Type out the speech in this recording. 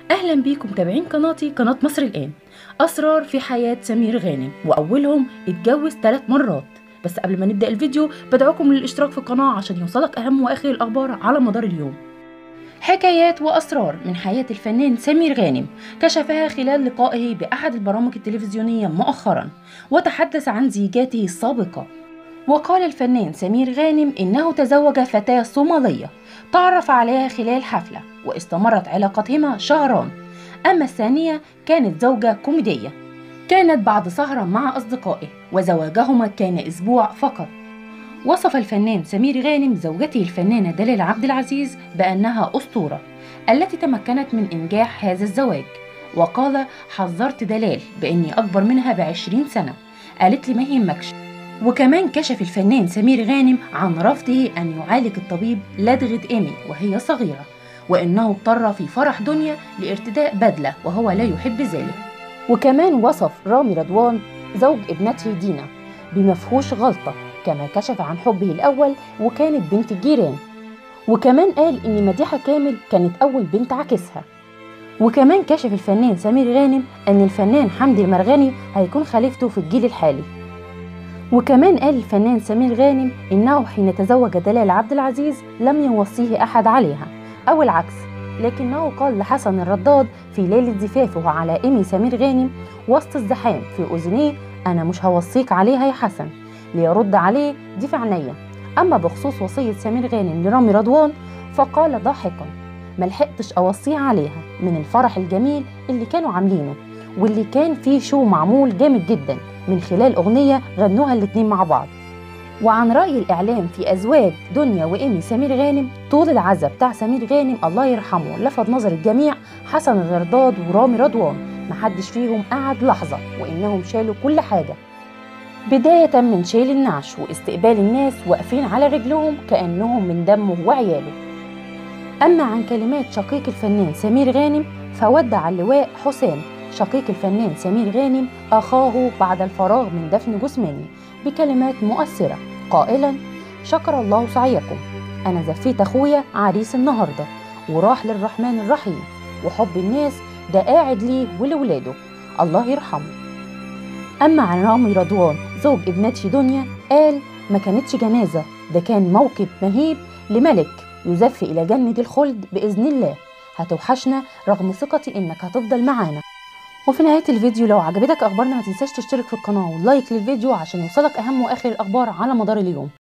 اهلا بيكم متابعين قناتي قناه مصر الان اسرار في حياه سمير غانم واولهم اتجوز ثلاث مرات بس قبل ما نبدا الفيديو بدعوكم للاشتراك في القناه عشان يوصلك اهم واخر الاخبار على مدار اليوم حكايات واسرار من حياه الفنان سمير غانم كشفها خلال لقائه باحد البرامج التلفزيونيه مؤخرا وتحدث عن زيجاته السابقه وقال الفنان سمير غانم إنه تزوج فتاة صومالية تعرف عليها خلال حفلة واستمرت علاقتهما شهران أما الثانية كانت زوجة كوميدية كانت بعد سهرة مع أصدقائه وزواجهما كان أسبوع فقط وصف الفنان سمير غانم زوجته الفنانة دلال عبد العزيز بأنها أسطورة التي تمكنت من إنجاح هذا الزواج وقال حذرت دلال بإني أكبر منها بعشرين سنة قالت لي ما يهمكش وكمان كشف الفنان سمير غانم عن رفضه أن يعالج الطبيب لدغة إيمي وهي صغيرة وإنه اضطر في فرح دنيا لارتداء بدلة وهو لا يحب ذلك وكمان وصف رامي رضوان زوج ابنته دينا بمفهوش غلطة كما كشف عن حبه الأول وكانت بنت الجيران وكمان قال إن مديحة كامل كانت أول بنت عكسها وكمان كشف الفنان سمير غانم أن الفنان حمدي المرغني هيكون خليفته في الجيل الحالي وكمان قال الفنان سمير غانم إنه حين تزوج دلال عبد العزيز لم يوصيه أحد عليها أو العكس لكنه قال لحسن الرداد في ليلة زفافه على إيمي سمير غانم وسط الزحام في أذنيه أنا مش هوصيك عليها يا حسن ليرد عليه دي في عينيا أما بخصوص وصية سمير غانم لرامي رضوان فقال ضاحكا ملحقتش أوصيه عليها من الفرح الجميل اللي كانوا عاملينه واللي كان فيه شو معمول جامد جدا من خلال أغنية غنوها الاتنين مع بعض وعن رأي الإعلام في أزواج دنيا وإيمي سمير غانم طول العزا بتاع سمير غانم الله يرحمه لفت نظر الجميع حسن الغرداد ورامي رضوان محدش فيهم قعد لحظة وإنهم شالوا كل حاجة بداية من شيل النعش واستقبال الناس واقفين على رجلهم كأنهم من دمه وعياله أما عن كلمات شقيق الفنان سمير غانم فودع اللواء حسام شقيق الفنان سمير غانم أخاه بعد الفراغ من دفن جثمانه بكلمات مؤثرة قائلا شكر الله سعيكم أنا زفيت أخويا عريس النهاردة وراح للرحمن الرحيم وحب الناس ده قاعد ليه ولولاده الله يرحمه أما عن رامي رضوان زوج ابنتي دنيا قال ما كانتش جنازة ده كان موكب مهيب لملك يزف إلى جنة الخلد بإذن الله هتوحشنا رغم ثقتي إنك هتفضل معانا وفي نهاية الفيديو لو عجبتك أخبارنا ما تنساش تشترك في القناة ولايك للفيديو عشان يوصلك أهم وآخر الأخبار على مدار اليوم